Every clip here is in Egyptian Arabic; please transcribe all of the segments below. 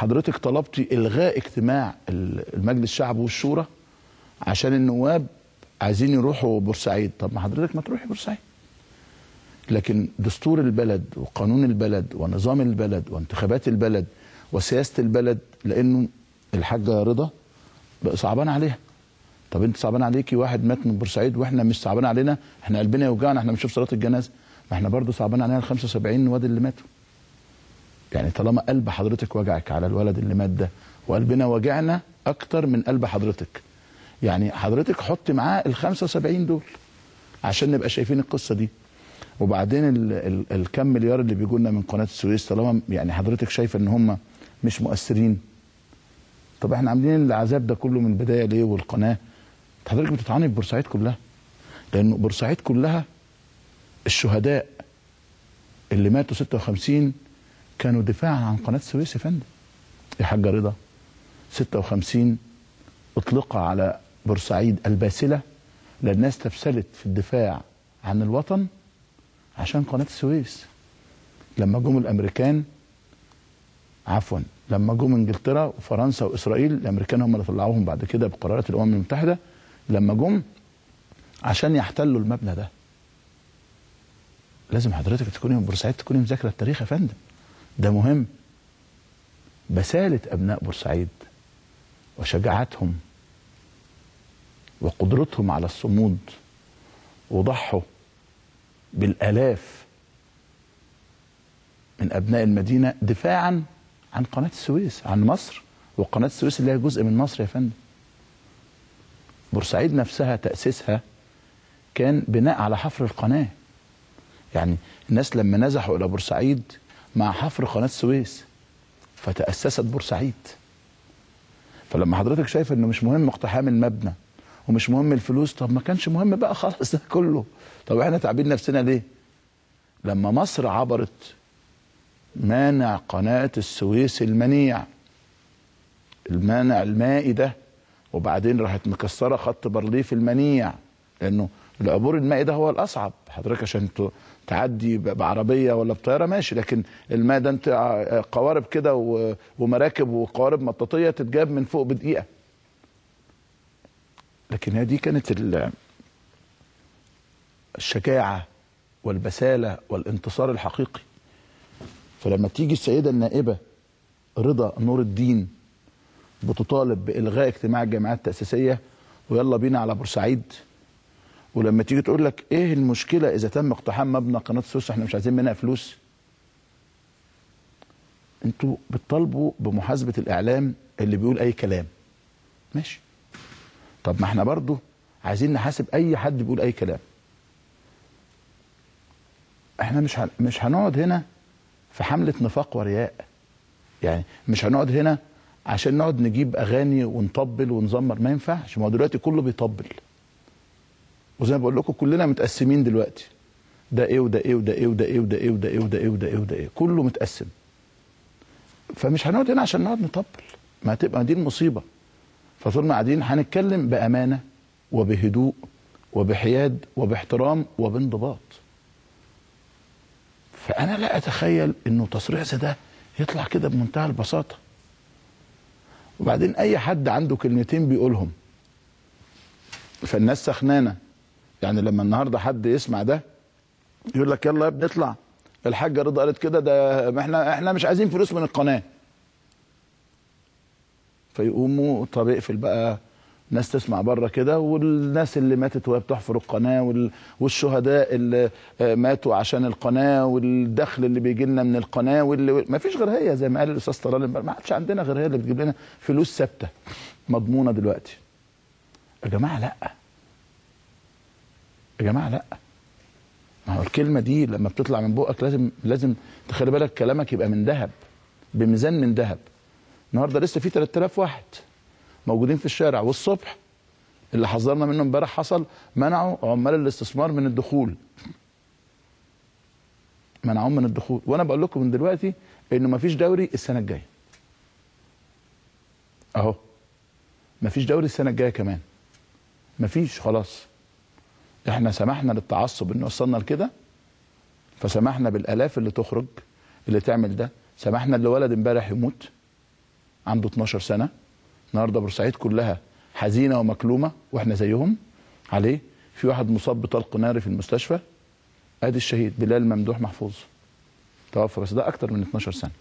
حضرتك طلبتي الغاء اجتماع ال- المجلس الشعب والشورى عشان النواب عايزين يروحوا بورسعيد طب ما حضرتك ما تروحي بورسعيد لكن دستور البلد وقانون البلد ونظام البلد وانتخابات البلد وسياسه البلد لانه الحاجه رضا بقى صعبان عليها طب انت صعبان عليكي واحد مات من بورسعيد واحنا مش صعبان علينا احنا قلبنا يوجعنا احنا بنشوف صلاه الجنازه ما احنا برضه صعبان علينا ال 75 واد اللي ماتوا يعني طالما قلب حضرتك وجعك على الولد اللي مات ده وقلبنا وجعنا اكتر من قلب حضرتك يعني حضرتك حط معاه ال 75 دول عشان نبقى شايفين القصه دي وبعدين ال ال الكم مليار اللي بيجوا لنا من قناه السويس طالما يعني حضرتك شايفه ان هم مش مؤثرين طب احنا عاملين العذاب ده كله من البدايه ليه والقناه حضرتك بتطعني في بورسعيد كلها لان بورسعيد كلها الشهداء اللي ماتوا 56 كانوا دفاعا عن قناه السويس يا فندم يا حاجه رضا 56 اطلق على بورسعيد الباسله لان الناس تفسلت في الدفاع عن الوطن عشان قناه السويس لما جم الامريكان عفوا لما جم انجلترا وفرنسا واسرائيل الامريكان هم اللي طلعوهم بعد كده بقرارات الامم المتحده لما جم عشان يحتلوا المبنى ده لازم حضرتك تكوني من بورسعيد تكوني مذاكره التاريخ يا فندم ده مهم بساله ابناء بورسعيد وشجاعتهم وقدرتهم على الصمود وضحوا بالالاف من ابناء المدينه دفاعا عن قناه السويس عن مصر وقناه السويس اللي هي جزء من مصر يا فندم بورسعيد نفسها تاسيسها كان بناء على حفر القناه يعني الناس لما نزحوا الى بورسعيد مع حفر قناه السويس فتاسست بورسعيد فلما حضرتك شايف انه مش مهم اقتحام المبنى ومش مهم الفلوس طب ما كانش مهم بقى خالص ده كله طب احنا تعبين نفسنا ليه لما مصر عبرت مانع قناة السويس المنيع المانع المائي ده وبعدين راحت مكسرة خط بارليف المنيع لأنه العبور المائي ده هو الأصعب حضرتك عشان ت- تعدي ب- بعربية ولا بطيارة ماشي لكن الماء ده انت ع- قوارب كده و- ومراكب وقوارب مطاطية تتجاب من فوق بدقيقة لكن هي دي كانت ال- الشجاعة والبسالة والانتصار الحقيقي فلما تيجي السيدة النائبة رضا نور الدين بتطالب بإلغاء اجتماع الجامعات التأسيسية ويلا بينا على بورسعيد ولما تيجي تقول لك ايه المشكلة إذا تم اقتحام مبنى قناة السويس احنا مش عايزين منها فلوس انتوا بتطالبوا بمحاسبة الإعلام اللي بيقول أي كلام ماشي طب ما احنا برضو عايزين نحاسب أي حد بيقول أي كلام احنا مش هن... مش هنقعد هنا في حملة نفاق ورياء يعني مش هنقعد هنا عشان نقعد نجيب اغاني ونطبل ونزمر ما ينفعش ما هو دلوقتي كله بيطبل وزي ما بقول لكم كلنا متقسمين دلوقتي ده ايه وده ايه وده ايه وده ايه وده ايه وده ايه وده ايه وده ايه وده ايه كله متقسم فمش هنقعد هنا عشان نقعد نطبل ما هتبقى دي المصيبه فطول ما قاعدين هنتكلم بامانه وبهدوء وبحياد وباحترام وبانضباط فانا لا اتخيل انه تصريح زي ده يطلع كده بمنتهى البساطه وبعدين اي حد عنده كلمتين بيقولهم فالناس سخنانه يعني لما النهارده حد يسمع ده يقول لك يلا يا ابني اطلع الحاجه رضا قالت كده ده ما احنا احنا مش عايزين فلوس من القناه فيقوموا طب اقفل بقى ناس تسمع بره كده والناس اللي ماتت وهي بتحفر القناه وال- والشهداء اللي آه، ماتوا عشان القناه والدخل اللي بيجي لنا من القناه واللي ما فيش غير هي زي ما قال الاستاذ طلال امبارح، ما عادش عندنا غير هي اللي بتجيب لنا فلوس ثابته مضمونه دلوقتي يا جماعه لا يا جماعه لا ما هو الكلمه دي لما بتطلع من بقك لازم لازم تخلي بالك كلامك يبقى من ذهب بميزان من ذهب النهارده لسه في 3000 واحد موجودين في الشارع والصبح اللي حذرنا منه امبارح حصل منعوا عمال الاستثمار من الدخول منعوهم من الدخول وانا بقول لكم من دلوقتي انه مفيش دوري السنه الجايه اهو مفيش دوري السنه الجايه كمان مفيش خلاص احنا سمحنا للتعصب انه وصلنا لكده فسمحنا بالالاف اللي تخرج اللي تعمل ده سمحنا اللي ولد امبارح يموت عنده 12 سنه النهارده بورسعيد كلها حزينه ومكلومه واحنا زيهم عليه في واحد مصاب بطلق ناري في المستشفى ادي الشهيد بلال ممدوح محفوظ توفى بس ده اكتر من 12 سنه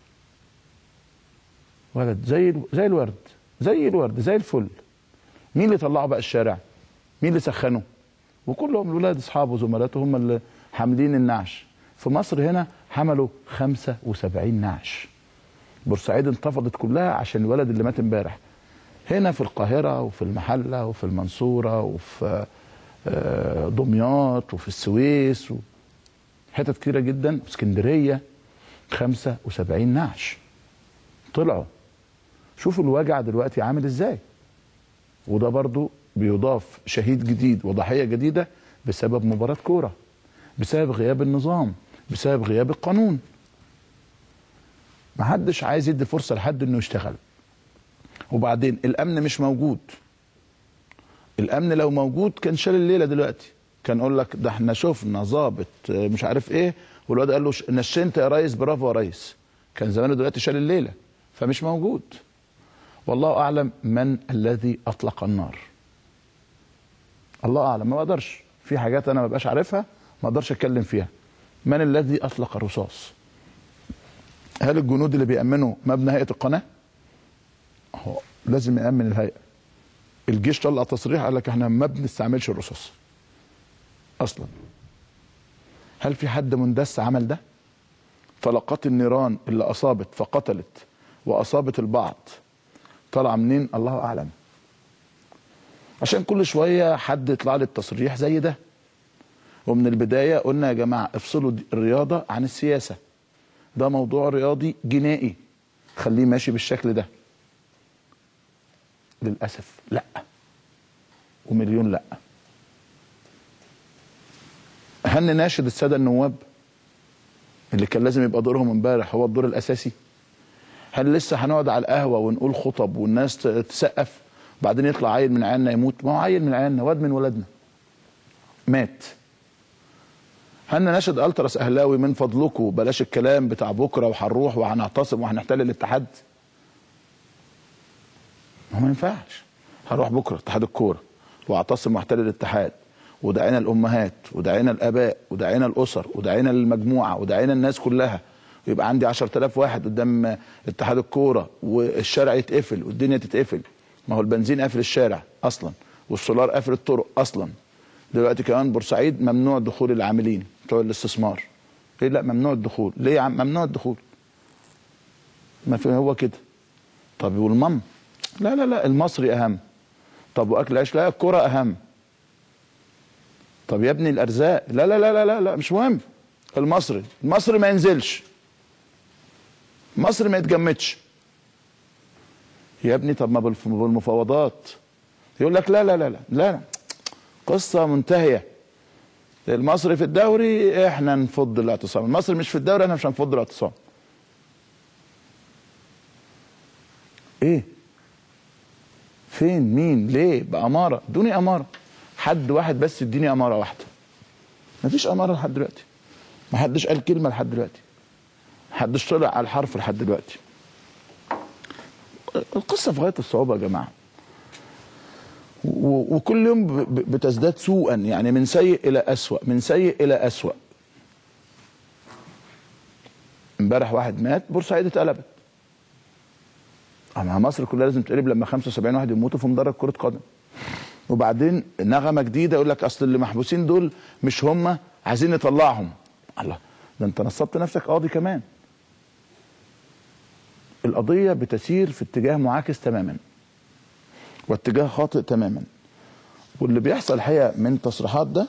ولد زي ال- زي الورد زي الورد زي الفل مين اللي طلعه بقى الشارع مين اللي سخنه وكلهم الولاد اصحابه وزملاته هم اللي حاملين النعش في مصر هنا حملوا 75 نعش بورسعيد انتفضت كلها عشان الولد اللي مات امبارح هنا في القاهرة وفي المحلة وفي المنصورة وفي آه، دمياط وفي السويس و- حتت كتيرة جدا في اسكندرية 75 نعش طلعوا شوفوا الوجع دلوقتي عامل ازاي وده برضو بيضاف شهيد جديد وضحية جديدة بسبب مباراة كورة بسبب غياب النظام بسبب غياب القانون محدش عايز يدي فرصة لحد انه يشتغل وبعدين الامن مش موجود الامن لو موجود كان شال الليله دلوقتي كان اقول لك ده احنا شفنا ظابط آه، مش عارف ايه والواد قال له ش- نشنت يا ريس برافو يا ريس كان زمانه دلوقتي شال الليله فمش موجود والله اعلم من الذي اطلق النار الله اعلم ما بقدرش في حاجات انا ما بقاش عارفها ما اقدرش اتكلم فيها من الذي اطلق الرصاص هل الجنود اللي بيأمنوا مبنى هيئه القناه هو لازم يأمن الهيئه الجيش طلع تصريح قال لك احنا ما بنستعملش الرصاص اصلا هل في حد مندس عمل ده طلقات النيران اللي اصابت فقتلت واصابت البعض طالعه منين الله اعلم عشان كل شويه حد يطلع لي التصريح زي ده ومن البدايه قلنا يا جماعه افصلوا دي- الرياضه عن السياسه ده موضوع رياضي جنائي خليه ماشي بالشكل ده للاسف لا ومليون لا هل نناشد الساده النواب اللي كان لازم يبقى دورهم امبارح هو الدور الاساسي هل لسه هنقعد على القهوه ونقول خطب والناس ت- تسقف بعدين يطلع عيل من عيالنا يموت ما هو عيل من عيالنا واد من ولادنا مات هل نناشد التراس اهلاوي من فضلكم بلاش الكلام بتاع بكره وهنروح وهنعتصم وهنحتل الاتحاد ما هو ما ينفعش هروح بكره اتحاد الكوره واعتصم واحتل الاتحاد ودعينا الامهات ودعينا الاباء ودعينا الاسر ودعينا المجموعه ودعينا الناس كلها ويبقى عندي 10000 واحد قدام اتحاد الكوره والشارع يتقفل والدنيا تتقفل ما هو البنزين قافل الشارع اصلا والسولار قافل الطرق اصلا دلوقتي كمان بورسعيد ممنوع دخول العاملين بتوع الاستثمار ليه لا ممنوع الدخول ليه يا عم ممنوع الدخول ما في هو كده طب والمام لا لا لا المصري اهم طب واكل عيش لا الكرة اهم طب يا ابني الارزاق لا لا لا لا لا, لا مش مهم المصري المصري ما ينزلش مصر ما يتجمدش يا ابني طب ما بالف- بالمفاوضات يقول لك لا لا لا لا لا قصة منتهية المصري في الدوري احنا نفض الاعتصام المصري مش في الدوري احنا مش هنفض الاعتصام ايه فين مين ليه بأمارة ادوني أمارة حد واحد بس اديني أمارة واحدة مفيش أمارة لحد دلوقتي محدش قال كلمة لحد دلوقتي محدش طلع على الحرف لحد دلوقتي القصة في غاية الصعوبة يا جماعة و- وكل يوم ب- ب- بتزداد سوءا يعني من سيء إلى أسوأ من سيء إلى أسوأ امبارح واحد مات بورسعيد اتقلبت اما مصر كلها لازم تقلب لما 75 واحد يموتوا في مدرج كرة قدم وبعدين نغمة جديدة يقول لك اصل اللي محبوسين دول مش هم عايزين نطلعهم الله ده انت نصبت نفسك قاضي كمان القضية بتسير في اتجاه معاكس تماما واتجاه خاطئ تماما واللي بيحصل الحقيقة من تصريحات ده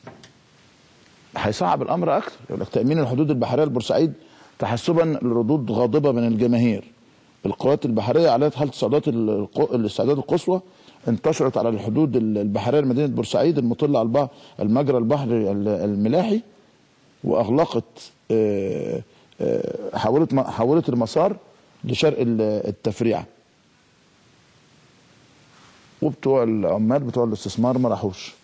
هيصعب الامر اكتر يقول لك تامين الحدود البحريه لبورسعيد تحسبا لردود غاضبه من الجماهير القوات البحريه على حاله استعدادات الق- الاستعداد القصوى انتشرت على الحدود البحريه لمدينه بورسعيد المطله على البحر المجرى البحري ال- الملاحي واغلقت آه، آه، حولت م- حولت المسار لشرق ال- التفريعه وبتوع العمال بتوع الاستثمار ما راحوش